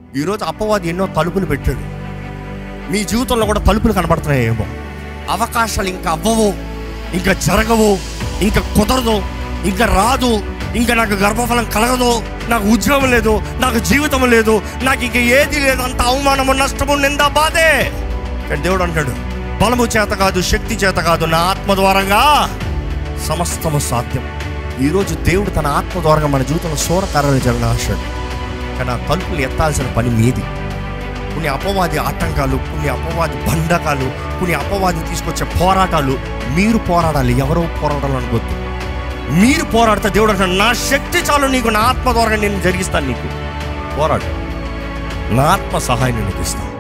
ఈరోజు అపవాది ఎన్నో తలుపులు పెట్టాడు మీ జీవితంలో కూడా తలుపులు కనబడుతున్నాయేమో అవకాశాలు ఇంకా అవ్వవు ఇంకా జరగవు ఇంకా కుదరదు ఇంకా రాదు ఇంకా నాకు గర్భఫలం కలగదు నాకు ఉద్యోగం లేదు నాకు జీవితం లేదు నాకు ఇంక ఏది లేదు అంత అవమానము నష్టము నిందా బాధే కానీ దేవుడు అంటాడు బలము చేత కాదు శక్తి చేత కాదు నా ఆత్మ ద్వారంగా సమస్తము సాధ్యం ఈరోజు దేవుడు తన ఆత్మ ద్వారంగా మన జీవితంలో సూరకారాలు జరగని ఆశాడు కానీ ఆ తలుపులు ఎత్తాల్సిన పని మీది కొన్ని అపవాది ఆటంకాలు కొన్ని అపవాది బంధకాలు కొన్ని అపవాది తీసుకొచ్చే పోరాటాలు మీరు పోరాడాలి ఎవరో పోరాడాలి అనుకోద్దు మీరు పోరాడితే దేవుడు అంటాడు నా శక్తి చాలు నీకు నా ఆత్మ ద్వారా నేను జరిగిస్తాను నీకు పోరాడు నా ఆత్మ సహాయం నీకు ఇస్తాను